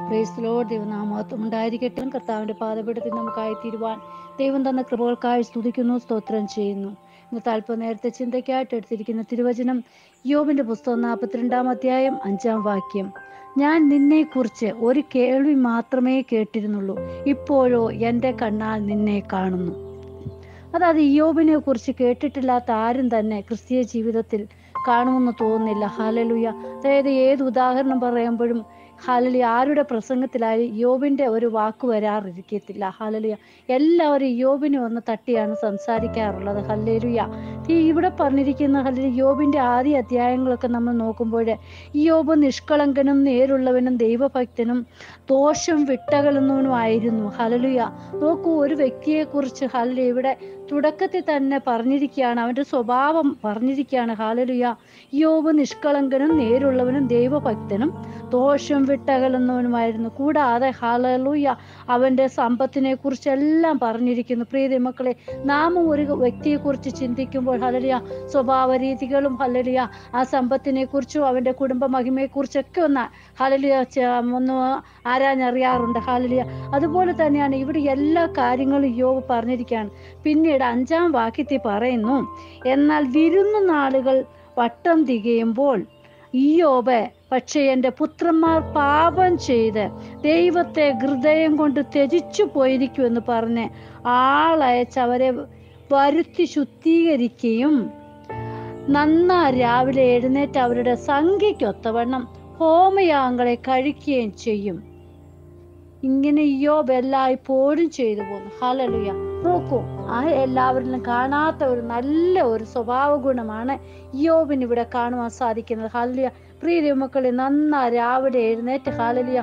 praise load ദൈവനാമത്വം ഉണ്ടായിരിക്കട്ടെ കർത്താവിന്റെ പാതപീഠത്തിൽ നമുക്കായി തീരുവാൻ ദൈവം തന്ന കൃപകൾക്കായി സ്തുതിക്കുന്നു സ്തോത്രം ചെയ്യുന്നു ഇന്നത്തെ അല്പം നേരത്തെ ചിന്തയ്ക്കായിട്ട് എടുത്തിരിക്കുന്ന തിരുവചനം യോബിന്റെ പുസ്തകം നാൽപ്പത്തിരണ്ടാം അധ്യായം അഞ്ചാം വാക്യം ഞാൻ നിന്നെക്കുറിച്ച് ഒരു കേൾവി മാത്രമേ കേട്ടിരുന്നുള്ളൂ ഇപ്പോഴോ എൻ്റെ കണ്ണാൽ നിന്നെ കാണുന്നു അതായത് യോബിനെ കുറിച്ച് കേട്ടിട്ടില്ലാത്ത ആരും തന്നെ ക്രിസ്തീയ ജീവിതത്തിൽ കാണുമെന്ന് തോന്നുന്നില്ല ഹാലലുയ അതായത് ഏത് ഉദാഹരണം പറയുമ്പോഴും ഹാലലി ആരുടെ പ്രസംഗത്തിലായാലും യോബിന്റെ ഒരു വാക്ക് വരാറിരിക്കത്തില്ല ഹാലലുയ എല്ലാവരും യോബിനെ ഒന്ന് തട്ടിയാണ് സംസാരിക്കാറുള്ളത് ഹല്ലേലുയ ഈ ഇവിടെ പറഞ്ഞിരിക്കുന്ന ഹല്ലി യോബിന്റെ ആദ്യ അധ്യായങ്ങളൊക്കെ നമ്മൾ നോക്കുമ്പോൾ യോബ് നിഷ്കളങ്കനും നേരുള്ളവനും ദൈവഭക്തനും ദോഷം വിട്ടകലുന്നവനുമായിരുന്നു ഹലലുയ നോക്കൂ ഒരു വ്യക്തിയെക്കുറിച്ച് ഹലലി ഇവിടെ തുടക്കത്തിൽ തന്നെ പറഞ്ഞിരിക്കുകയാണ് അവന്റെ സ്വഭാവം പറഞ്ഞിരിക്കുകയാണ് ഹാലലുയ യോബ് നിഷ്കളങ്കനും നേരുള്ളവനും ദൈവഭക്തനും ദോഷം വിട്ടകലുന്നവനുമായിരുന്നു കൂടാതെ ഹാലലുയ അവന്റെ സമ്പത്തിനെ കുറിച്ചെല്ലാം പറഞ്ഞിരിക്കുന്നു പ്രീതി മക്കളെ നാമും ഒരു വ്യക്തിയെക്കുറിച്ച് ചിന്തിക്കുമ്പോൾ ഹലലിയ സ്വഭാവ രീതികളും ഹലലിയ ആ സമ്പത്തിനെ കുറിച്ചും അവന്റെ കുടുംബ മഹിമയെക്കുറിച്ചൊക്കെ ഒന്ന് ഹലലിയ ച- ഒന്ന് ആരാഞ്ഞറിയാറുണ്ട് ഹാലലിയ അതുപോലെ തന്നെയാണ് ഇവിടെ എല്ലാ കാര്യങ്ങളും യോബ് പറഞ്ഞിരിക്കുകയാണ് പിന്നീട് അഞ്ചാം വാക്യത്തിൽ പറയുന്നു എന്നാൽ വിരുന്നു നാളുകൾ വട്ടം തികയുമ്പോൾ ഈയോബ് പക്ഷേ എൻ്റെ പുത്രന്മാർ പാപം ചെയ്ത് ദൈവത്തെ ഹൃദയം കൊണ്ട് ത്യജിച്ചു പോയിരിക്കുമെന്ന് പറഞ്ഞ് ആളയച്ച് അവരെ വരുത്തി ശുദ്ധീകരിക്കുകയും നന്നാ രാവിലെ എഴുന്നേറ്റ് അവരുടെ സംഖ്യയ്ക്കൊത്തവണ്ണം ഹോമയാഗങ്ങളെ കഴിക്കുകയും ചെയ്യും ഇങ്ങനെ യോബ് എല്ലായ്പ്പോഴും ചെയ്തു പോകുന്നു ഹലലുയ നോക്കൂ ആ എല്ലാവരിലും കാണാത്ത ഒരു നല്ല ഒരു സ്വഭാവ ഗുണമാണ് യോബിന് ഇവിടെ കാണുവാൻ സാധിക്കുന്നത് ഹലിയ പ്രിയ മക്കളെ നന്നാ രാവിലെ എഴുന്നേറ്റ് ഹാലലിയ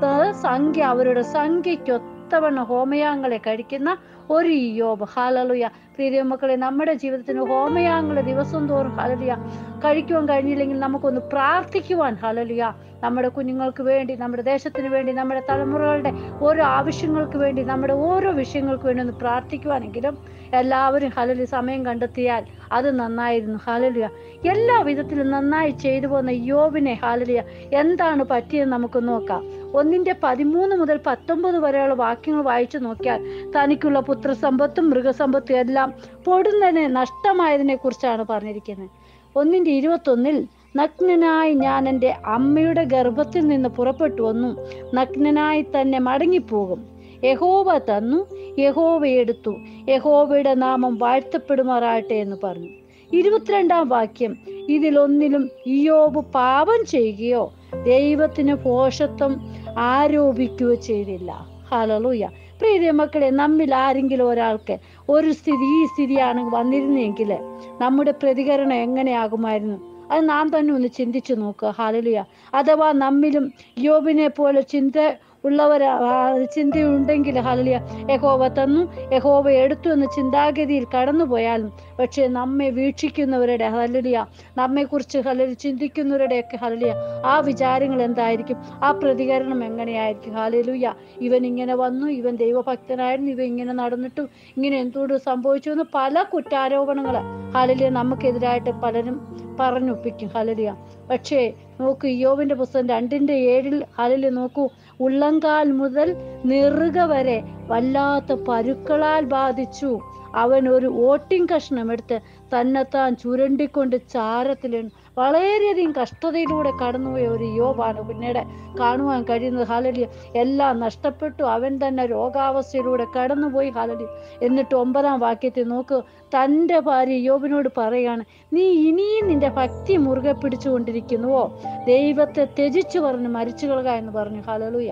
സംഖ്യ അവരുടെ സംഖ്യയ്ക്ക് ഒത്തവണ്ണ ഹോമയാങ്ങളെ കഴിക്കുന്ന ഒരു യോബ് ഹാലലുയ പ്രിയ മക്കളെ നമ്മുടെ ജീവിതത്തിന് ഹോമയാങ്ങളെ ദിവസം തോറും ഹലലിയ കഴിക്കുവാൻ കഴിഞ്ഞില്ലെങ്കിൽ നമുക്കൊന്ന് പ്രാർത്ഥിക്കുവാൻ ഹലലിയ നമ്മുടെ കുഞ്ഞുങ്ങൾക്ക് വേണ്ടി നമ്മുടെ ദേശത്തിന് വേണ്ടി നമ്മുടെ തലമുറകളുടെ ഓരോ ആവശ്യങ്ങൾക്ക് വേണ്ടി നമ്മുടെ ഓരോ വിഷയങ്ങൾക്ക് വേണ്ടി ഒന്ന് പ്രാർത്ഥിക്കുവാനെങ്കിലും എല്ലാവരും ഹലലി സമയം കണ്ടെത്തിയാൽ അത് നന്നായിരുന്നു ഹാലലിയ എല്ലാ വിധത്തിലും നന്നായി ചെയ്തു പോകുന്ന യോബിനെ ഹാലലിയ എന്താണ് പറ്റിയെന്ന് നമുക്ക് നോക്കാം ഒന്നിന്റെ പതിമൂന്ന് മുതൽ പത്തൊമ്പത് വരെയുള്ള വാക്യങ്ങൾ വായിച്ചു നോക്കിയാൽ തനിക്കുള്ള പുത്രസമ്പത്തും മൃഗസമ്പത്തും എല്ലാം പൊടുന്നതിനെ നഷ്ടമായതിനെ കുറിച്ചാണ് പറഞ്ഞിരിക്കുന്നത് ഒന്നിന്റെ ഇരുപത്തൊന്നിൽ നഗ്നനായി ഞാൻ എൻ്റെ അമ്മയുടെ ഗർഭത്തിൽ നിന്ന് പുറപ്പെട്ടു വന്നു നഗ്നനായി തന്നെ മടങ്ങിപ്പോകും യഹോവ തന്നു യഹോവ എടുത്തു യഹോവയുടെ നാമം വാഴ്ത്തപ്പെടുമാറാട്ടെ എന്ന് പറഞ്ഞു ഇരുപത്തിരണ്ടാം വാക്യം ഇതിലൊന്നിലും ഇയോബ് പാപം ചെയ്യുകയോ ദൈവത്തിന് പോഷത്വം ആരോപിക്കുകയോ ചെയ്തില്ല ഹലലൂയ പ്രിയ മക്കളെ നമ്മിൽ ആരെങ്കിലും ഒരാൾക്ക് ഒരു സ്ഥിതി ഈ സ്ഥിതിയാണ് വന്നിരുന്നെങ്കിൽ നമ്മുടെ പ്രതികരണം എങ്ങനെയാകുമായിരുന്നു അത് നാം തന്നെ ഒന്ന് ചിന്തിച്ചു നോക്കുക ഹാലലിയ അഥവാ നമ്മിലും യോബിനെ പോലെ ചിന്ത ഉള്ളവർ ചിന്തയുണ്ടെങ്കിൽ ഹലലിയ യഹോവ തന്നു യഹോവ എടുത്തു എന്ന ചിന്താഗതിയിൽ കടന്നുപോയാലും പക്ഷേ നമ്മെ വീക്ഷിക്കുന്നവരുടെ ഹലലിയ നമ്മെക്കുറിച്ച് ഹലലി ചിന്തിക്കുന്നവരുടെയൊക്കെ ഹലലിയ ആ വിചാരങ്ങൾ എന്തായിരിക്കും ആ പ്രതികരണം എങ്ങനെയായിരിക്കും ഹലലുയ ഇവൻ ഇങ്ങനെ വന്നു ഇവൻ ദൈവഭക്തനായിരുന്നു ഇവൻ ഇങ്ങനെ നടന്നിട്ടു ഇങ്ങനെ എന്തുകൊണ്ട് സംഭവിച്ചു എന്ന് പല കുറ്റാരോപണങ്ങൾ ഹലലിയ നമുക്കെതിരായിട്ട് പലരും പറഞ്ഞൊപ്പിക്കും ഹലലിയ പക്ഷേ നോക്കൂ യോബിന്റെ പുസ്തകം രണ്ടിന്റെ ഏഴിൽ ഹലലി നോക്കൂ ഉള്ളങ്കാൽ മുതൽ നെറുക വരെ വല്ലാത്ത പരുക്കളാൽ ബാധിച്ചു അവൻ ഒരു ഓട്ടിങ് കഷ്ണം എടുത്ത് തന്നെത്താൻ ചുരണ്ടിക്കൊണ്ട് ചാരത്തിലുണ്ട് വളരെയധികം കഷ്ടതയിലൂടെ കടന്നുപോയ ഒരു യോബാണ് പിന്നീട് കാണുവാൻ കഴിയുന്നത് ഹാലലിയ എല്ലാം നഷ്ടപ്പെട്ടു അവൻ തന്നെ രോഗാവസ്ഥയിലൂടെ കടന്നുപോയി ഹാലലി എന്നിട്ട് ഒമ്പതാം വാക്യത്തിൽ നോക്ക് തൻ്റെ ഭാര്യ യോബിനോട് പറയാണ് നീ ഇനിയും നിന്റെ ഭക്തി മുറുകെ പിടിച്ചുകൊണ്ടിരിക്കുന്നുവോ ദൈവത്തെ ത്യജിച്ചു പറഞ്ഞ് മരിച്ചു കളക എന്ന് പറഞ്ഞു ഹലലുയ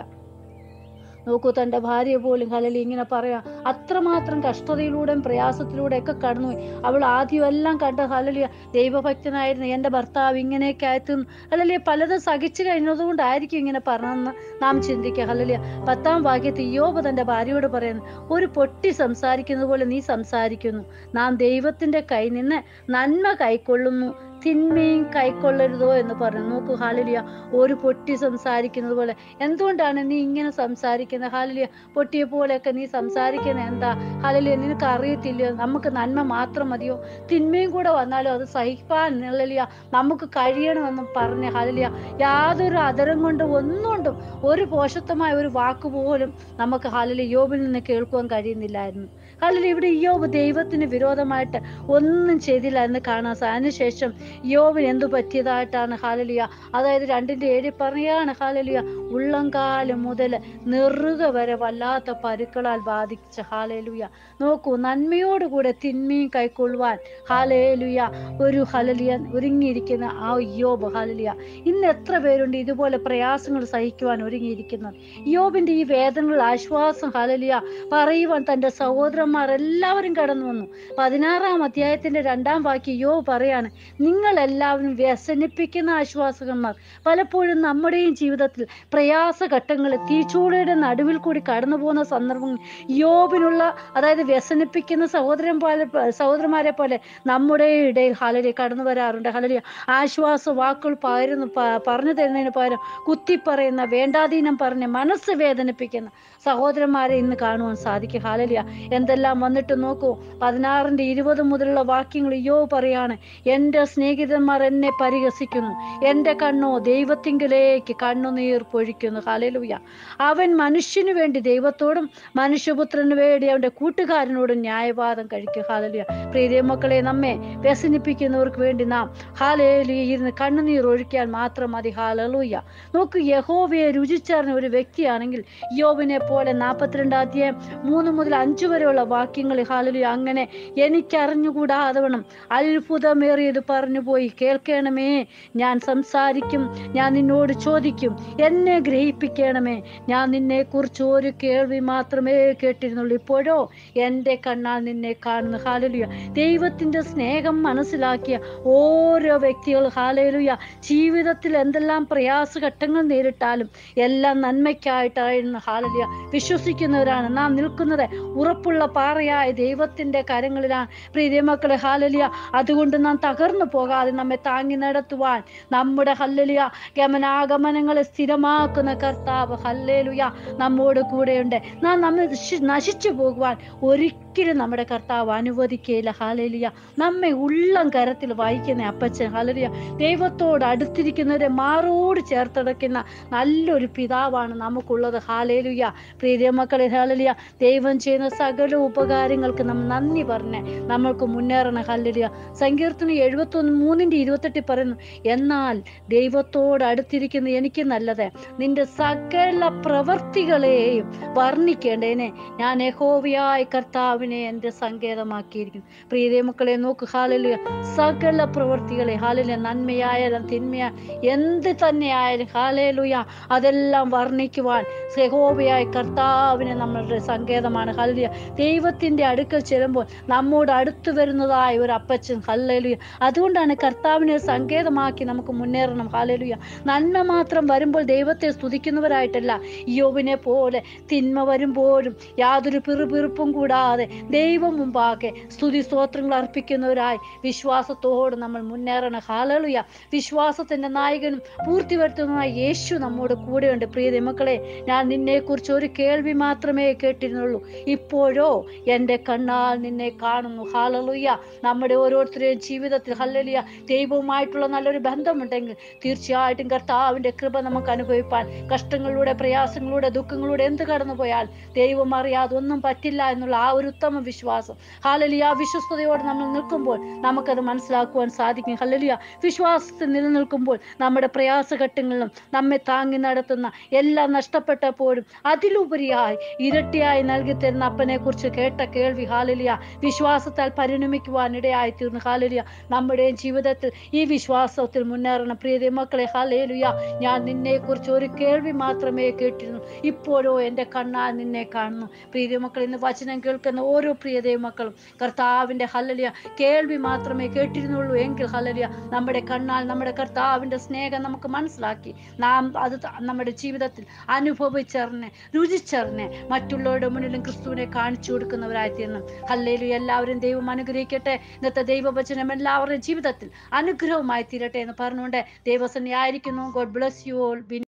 നോക്കൂ തൻ്റെ ഭാര്യ പോലും ഹലലി ഇങ്ങനെ പറയാ അത്രമാത്രം കഷ്ടതയിലൂടെയും പ്രയാസത്തിലൂടെ ഒക്കെ കടന്നുപോയി അവൾ ആദ്യം എല്ലാം കണ്ട ഹലലിയ ദൈവഭക്തനായിരുന്നു എൻ്റെ ഭർത്താവ് ഇങ്ങനെയൊക്കെ ആയിരുന്നു ഹലലിയ പലതും സഹിച്ചു കഴിഞ്ഞതുകൊണ്ടായിരിക്കും ഇങ്ങനെ പറഞ്ഞതെന്ന് നാം ചിന്തിക്കുക ഹലലിയ പത്താം വാക്യത്തിൽ യോബ് തൻ്റെ ഭാര്യയോട് പറയുന്നു ഒരു പൊട്ടി സംസാരിക്കുന്നത് പോലെ നീ സംസാരിക്കുന്നു നാം ദൈവത്തിൻ്റെ കൈ നിന്ന് നന്മ കൈക്കൊള്ളുന്നു തിന്മയും കൈക്കൊള്ളരുതോ എന്ന് പറഞ്ഞു നോക്കൂ ഹാലലിയ ഒരു പൊട്ടി സംസാരിക്കുന്നത് പോലെ എന്തുകൊണ്ടാണ് നീ ഇങ്ങനെ സംസാരിക്കുന്നത് ഹാലലിയ പൊട്ടിയെ പോലെയൊക്കെ നീ സംസാരിക്കുന്നത് എന്താ ഹാലലിയ നിനക്ക് അറിയത്തില്ലയോ നമുക്ക് നന്മ മാത്രം മതിയോ തിന്മയും കൂടെ വന്നാലും അത് സഹിപ്പാൻ ഹല്ലേലൂയ നമുക്ക് കഴിയണമെന്ന് പറഞ്ഞ് ഹാലലിയ യാതൊരു അതരം കൊണ്ടും ഒന്നുകൊണ്ടും ഒരു പോഷത്വമായ ഒരു വാക്ക് പോലും നമുക്ക് ഹാലലിയ യോബിൽ നിന്ന് കേൾക്കുവാൻ കഴിയുന്നില്ലായിരുന്നു ഹാലലിയ ഇവിടെ യോബ് ദൈവത്തിന് വിരോധമായിട്ട് ഒന്നും ചെയ്തില്ല എന്ന് കാണാൻ സാ- അതിനുശേഷം യോബിന് എന്തു പറ്റിയതായിട്ടാണ് ഹാലലിയ അതായത് രണ്ടിന്റെ ഏഴി പറയാണ് ഹാലലിയ ഉള്ളംകാലം മുതൽ നെറുക വരെ വല്ലാത്ത പരുക്കളാൽ ബാധിച്ച ഹാലേലുയ നോക്കൂ നന്മയോടുകൂടെ തിന്മയും കൈക്കൊള്ളുവാൻ ഹാലേലുയ ഒരു ഹലലിയ ഒരുങ്ങിയിരിക്കുന്ന ആ യോബ് ഹാലലിയ ഇന്ന് എത്ര പേരുണ്ട് ഇതുപോലെ പ്രയാസങ്ങൾ സഹിക്കുവാൻ ഒരുങ്ങിയിരിക്കുന്നത് യോബിന്റെ ഈ വേദനകൾ ആശ്വാസം ഹാലലിയ പറയുവാൻ തന്റെ സഹോദരന്മാർ എല്ലാവരും കടന്നു വന്നു പതിനാറാം അധ്യായത്തിന്റെ രണ്ടാം വാക്യം യോബ് പറയാണ് നിങ്ങൾ എല്ലാവരും വ്യസനിപ്പിക്കുന്ന ആശ്വാസകന്മാർ പലപ്പോഴും നമ്മുടെയും ജീവിതത്തിൽ പ്രയാസഘട്ടങ്ങളിൽ തീച്ചൂടയുടെ നടുവിൽ കൂടി കടന്നു പോകുന്ന സന്ദർഭങ്ങൾ യോബിനുള്ള അതായത് വ്യസനിപ്പിക്കുന്ന സഹോദരൻ പോലെ സഹോദരന്മാരെ പോലെ നമ്മുടെ ഇടയിൽ ഹലരി കടന്നു വരാറുണ്ട് ഹലരി ആശ്വാസ വാക്കുകൾ പകരുന്നു പ- പറഞ്ഞു തരുന്നതിന് പകരം കുത്തിപ്പറയുന്ന വേണ്ടാധീനം പറഞ്ഞ് മനസ്സ് വേദനിപ്പിക്കുന്ന സഹോദരന്മാരെ ഇന്ന് കാണുവാൻ സാധിക്കും ഹാലലിയ എന്തെല്ലാം വന്നിട്ട് നോക്കൂ പതിനാറിന്റെ ഇരുപത് മുതലുള്ള വാക്യങ്ങൾ യോ പറയാണ് എൻ്റെ സ്നേഹിതന്മാർ എന്നെ പരിഹസിക്കുന്നു എൻ്റെ കണ്ണോ ദൈവത്തിങ്കിലേക്ക് കണ്ണുനീർ പൊഴിക്കുന്നു ഹാലലുയ അവൻ മനുഷ്യനു വേണ്ടി ദൈവത്തോടും മനുഷ്യപുത്രന് വേണ്ടി അവന്റെ കൂട്ടുകാരനോടും ന്യായവാദം കഴിക്കും ഹാലലുയ പ്രീതിയ മക്കളെ നമ്മെ വ്യസനിപ്പിക്കുന്നവർക്ക് വേണ്ടി നാം ഹാലേലുയ ഇരുന്ന് കണ്ണുനീർ ഒഴിക്കാൻ മാത്രം മതി ഹാലലൂയ നോക്ക് യഹോവയെ രുചിച്ചറിഞ്ഞ ഒരു വ്യക്തിയാണെങ്കിൽ യോബിനെ പോലെ നാൽപ്പത്തിരണ്ട് അധ്യായം മൂന്ന് മുതൽ അഞ്ച് വരെയുള്ള വാക്യങ്ങളിൽ ഹാലലുയ അങ്ങനെ എനിക്കറിഞ്ഞുകൂടാതവണ്ണം അത്ഭുതമേറിയത് പറഞ്ഞു പോയി കേൾക്കണമേ ഞാൻ സംസാരിക്കും ഞാൻ നിന്നോട് ചോദിക്കും എന്നെ ഗ്രഹിപ്പിക്കണമേ ഞാൻ നിന്നെ കുറിച്ച് ഒരു കേൾവി മാത്രമേ കേട്ടിരുന്നുള്ളൂ ഇപ്പോഴോ എൻ്റെ കണ്ണാൽ നിന്നെ കാണുന്നു ഹാലലുയ ദൈവത്തിന്റെ സ്നേഹം മനസ്സിലാക്കിയ ഓരോ വ്യക്തികൾ ഹാലലുയ ജീവിതത്തിൽ എന്തെല്ലാം പ്രയാസഘട്ടങ്ങൾ നേരിട്ടാലും എല്ലാം നന്മയ്ക്കായിട്ടായിരുന്നു ഹാലലിയ വിശ്വസിക്കുന്നവരാണ് നാം നിൽക്കുന്നത് ഉറപ്പുള്ള പാറയായ ദൈവത്തിന്റെ കരങ്ങളിലാണ് പ്രീതി മക്കളെ ഹാലലിയ അതുകൊണ്ട് നാം തകർന്നു പോകാതെ നമ്മെ താങ്ങി നടത്തുവാൻ നമ്മുടെ ഹല്ലലിയ ഗമനാഗമനങ്ങളെ സ്ഥിരമാക്കുന്ന കർത്താവ് ഹല്ലേലുയ നമ്മോട് കൂടെയുണ്ട് നാം നമ്മെ നശി- നശിച്ചു പോകുവാൻ ഒരിക്കലും നമ്മുടെ കർത്താവ് അനുവദിക്കുകയില്ല ഹാലലിയ നമ്മെ ഉള്ളം കരത്തിൽ വായിക്കുന്ന അപ്പച്ചൻ ഹലലിയ ദൈവത്തോട് അടുത്തിരിക്കുന്നവരെ മാറോട് ചേർത്തടക്കുന്ന നല്ലൊരു പിതാവാണ് നമുക്കുള്ളത് ഹാലേലുയ പ്രീതിയ മക്കളെ ഹാലലിയ ദൈവം ചെയ്യുന്ന സകല ഉപകാരങ്ങൾക്ക് നാം നന്ദി പറഞ്ഞ് നമ്മൾക്ക് മുന്നേറണം ഹല്ലലിയ സങ്കീർത്തനം എഴുപത്തൊന്ന് മൂന്നിന്റെ ഇരുപത്തെട്ടിൽ പറയുന്നു എന്നാൽ ദൈവത്തോട് അടുത്തിരിക്കുന്ന എനിക്ക് നല്ലത് നിന്റെ സകല പ്രവർത്തികളെയും വർണ്ണിക്കേണ്ടേനെ ഞാൻ യഹോവയായ കർത്താവിനെ എൻ്റെ സങ്കേതമാക്കിയിരിക്കുന്നു പ്രീതിയ മക്കളെ നോക്ക് ഹാലലിയ സകല പ്രവർത്തികളെ ഹാലലിയ നന്മയായാലും തിന്മയാ എന്ത് തന്നെയായാലും ഹാലേലുയ അതെല്ലാം വർണ്ണിക്കുവാൻ യഹോവയായ കർത്താവിനെ നമ്മളുടെ സങ്കേതമാണ് ഹല്ലിയ ദൈവത്തിന്റെ അടുക്കൽ ചെല്ലുമ്പോൾ നമ്മോട് അടുത്തു വരുന്നതായ ഒരു അപ്പച്ചൻ ഹല്ലേലുയ അതുകൊണ്ടാണ് കർത്താവിനെ സങ്കേതമാക്കി നമുക്ക് മുന്നേറണം ഹാലേലുയ നന്മ മാത്രം വരുമ്പോൾ ദൈവത്തെ സ്തുതിക്കുന്നവരായിട്ടല്ല യോബിനെ പോലെ തിന്മ വരുമ്പോഴും യാതൊരു പിറുപിറുപ്പും കൂടാതെ ദൈവം മുമ്പാകെ സ്തുതി സ്തോത്രങ്ങൾ അർപ്പിക്കുന്നവരായി വിശ്വാസത്തോട് നമ്മൾ മുന്നേറണം ഹാലലുയ വിശ്വാസത്തിന്റെ നായകനും പൂർത്തി വരുത്തുന്നതായ യേശു നമ്മോട് കൂടെയുണ്ട് പ്രിയ മക്കളെ ഞാൻ നിന്നെ കുറിച്ച് ഒരു കേൾവി മാത്രമേ കേട്ടിരുന്നുള്ളൂ ഇപ്പോഴോ എൻ്റെ കണ്ണാൽ നിന്നെ കാണുന്നു ഹാലലുയ നമ്മുടെ ഓരോരുത്തരുടെയും ജീവിതത്തിൽ ഹല്ലലിയ ദൈവവുമായിട്ടുള്ള നല്ലൊരു ബന്ധമുണ്ടെങ്കിൽ തീർച്ചയായിട്ടും കർത്താവിന്റെ കൃപ നമുക്ക് അനുഭവിപ്പാൻ കഷ്ടങ്ങളിലൂടെ പ്രയാസങ്ങളിലൂടെ ദുഃഖങ്ങളിലൂടെ എന്ത് കടന്നു പോയാൽ ദൈവം അറിയാതെ ഒന്നും പറ്റില്ല എന്നുള്ള ആ ഒരു ഉത്തമ വിശ്വാസം ഹാലലിയ ആ വിശ്വസ്തയോടെ നമ്മൾ നിൽക്കുമ്പോൾ നമുക്കത് മനസ്സിലാക്കുവാൻ സാധിക്കും ഹല്ലലിയ വിശ്വാസത്തിൽ നിലനിൽക്കുമ്പോൾ നമ്മുടെ പ്രയാസഘട്ടങ്ങളിലും നമ്മെ താങ്ങി നടത്തുന്ന എല്ലാം നഷ്ടപ്പെട്ടപ്പോഴും അതിലുപരിയായി ഇരട്ടിയായി നൽകി തരുന്ന അപ്പനെ കുറിച്ച് കേട്ട കേൾവി ഹാലലിയ വിശ്വാസത്താൽ പരിണമിക്കുവാൻ ഇടയായി തീർന്നു ഹാലലിയ നമ്മുടെ ജീവിതത്തിൽ ഈ വിശ്വാസത്തിൽ മുന്നേറണം പ്രിയതേ മക്കളെ ഹാലേലുയ ഞാൻ നിന്നെ കുറിച്ച് ഒരു കേൾവി മാത്രമേ കേട്ടിരുന്നു ഇപ്പോഴോ എൻ്റെ കണ്ണാൽ നിന്നെ കാണുന്നു പ്രിയതേ മക്കൾ ഇന്ന് വചനം കേൾക്കുന്ന ഓരോ പ്രിയതേ മക്കളും കർത്താവിന്റെ ഹല്ലലിയ കേൾവി മാത്രമേ കേട്ടിരുന്നുള്ളൂ എങ്കിൽ ഹല്ലലിയ നമ്മുടെ കണ്ണാൽ നമ്മുടെ കർത്താവിന്റെ സ്നേഹം നമുക്ക് മനസ്സിലാക്കി നാം അത് ത- നമ്മുടെ ജീവിതത്തിൽ അനുഭവ അനുഭവിച്ചറിഞ്ഞ് രുചിച്ചറിഞ്ഞ് മറ്റുള്ളവരുടെ മുന്നിലും ക്രിസ്തുവിനെ കാണിച്ചു കൊടുക്കുന്നവരായി തീർന്നു ഹല്ലേലു എല്ലാവരും ദൈവം അനുഗ്രഹിക്കട്ടെ ഇന്നത്തെ ദൈവവചനം എല്ലാവരുടെയും ജീവിതത്തിൽ അനുഗ്രഹമായി തീരട്ടെ എന്ന് പറഞ്ഞുകൊണ്ട് ദൈവസന്നെ ആയിരിക്കുന്നു ഗോഡ് ബ്ലസ് യു ഓൾ